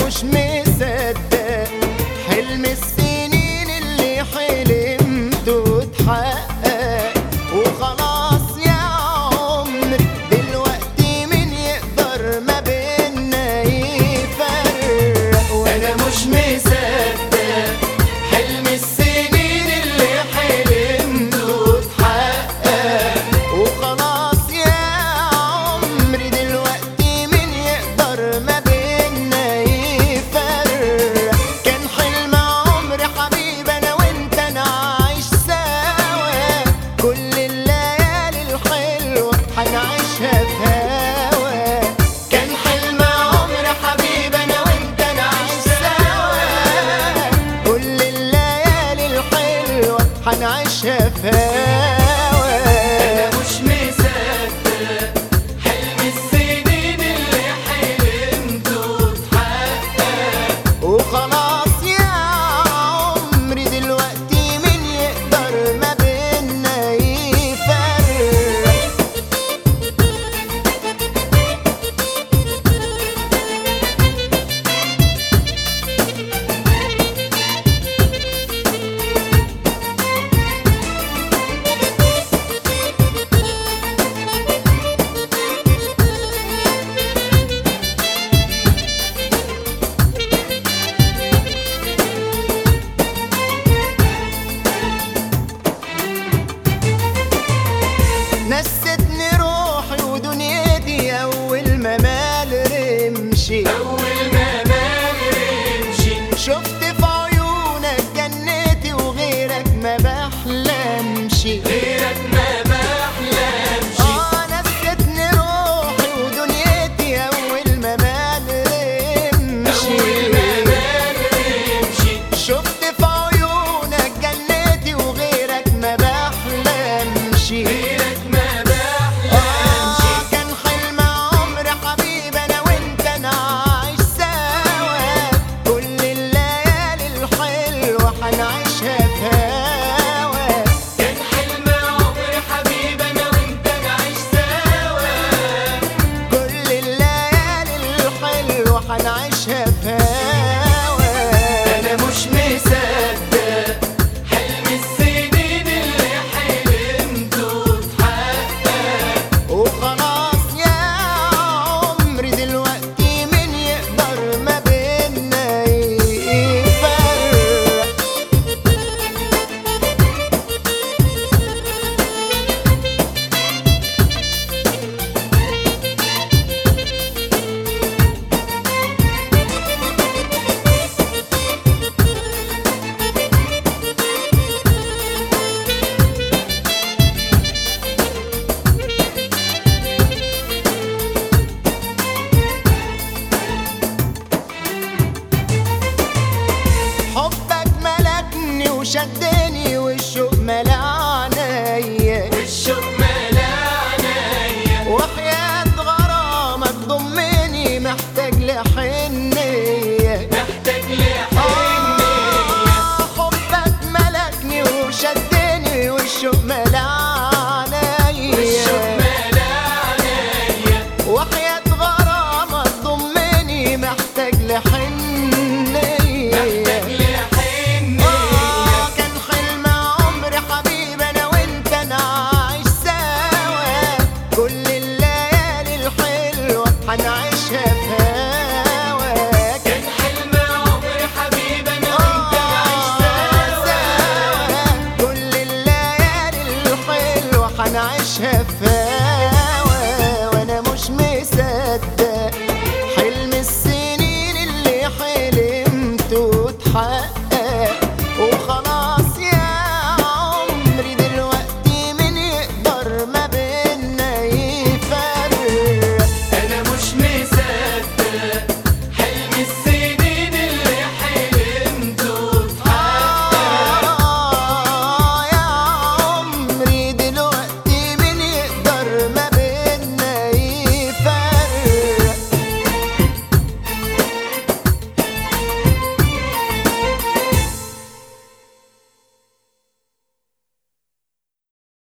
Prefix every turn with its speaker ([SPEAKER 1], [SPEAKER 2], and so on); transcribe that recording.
[SPEAKER 1] مش مصدق حلم السنين اللي حلمته اتحقق وخلاص يا عمري دلوقتي مين يقدر ما بينا يفرق وانا مش مصدق حلم السنين اللي حلمته اتحقق وخلاص يا عمري دلوقتي مين يقدر ما بينا يفرق كان حلم عمري حبيبي انا وانت نعيش سوا كل الليالي الحلوه هنعيشها في هوا كان حلم عمري حبيبي انا وانت نعيش سوا كل الليالي الحلوه هنعيشها في هوا
[SPEAKER 2] أنا مش مصدق حلم السنين اللي حلمته اتحقق
[SPEAKER 1] وخلاص يا عمري دلوقتي مين يقدر ما بينا يفرق نستني روحي ودنيتي اول ما مال رمشي
[SPEAKER 2] أول ما نمشي
[SPEAKER 1] شفت في عيونك جنتي وغيرك ما بحلمش
[SPEAKER 2] غيرك ما بحلمش
[SPEAKER 1] اه نستني روحي ودنيتي اول ما مال رمشي
[SPEAKER 2] أول ما نمشي
[SPEAKER 1] شفت في عيونك جنتي وغيرك ما بحلمش
[SPEAKER 2] غيرك ما بحلمش
[SPEAKER 1] آه كان حلم عمري حبيبي انا وانت نعيش سوا كل الليالي الحلوه هنعيشها في هوا
[SPEAKER 2] كان حلم عمري حبيبي أنا وأنت نعيش سوا
[SPEAKER 1] كل الليالي الحلوه هنعيشها في هوا
[SPEAKER 2] أنا مش مصدق حلم السنين اللي حلمته اتحقق
[SPEAKER 1] وخلاص يا عمري دلوقتي مين يقدر ما بينا يفرق حبك ملكني وشدني والشوق ملا عينيا
[SPEAKER 2] والشوق ملا عينيا
[SPEAKER 1] وحياة غرامك ضمني محتاج لحنية
[SPEAKER 2] محتاج لحنية
[SPEAKER 1] آه حبك ملكني وشدني والشوق ملا
[SPEAKER 2] والشوق
[SPEAKER 1] عينيا
[SPEAKER 2] ملا عينيا
[SPEAKER 1] وحياة غرامك ضمني محتاج لحنية
[SPEAKER 2] محتاج لحنية
[SPEAKER 1] آه كان حلم عمري حبيبي انا وانت نعيش سوا كل الليالي الحلوه هنعيشها في هوا
[SPEAKER 2] كان حلم عمري حبيبي أنا وأنت نعيش سوا
[SPEAKER 1] كل الليالي الحلوه هنعيشها في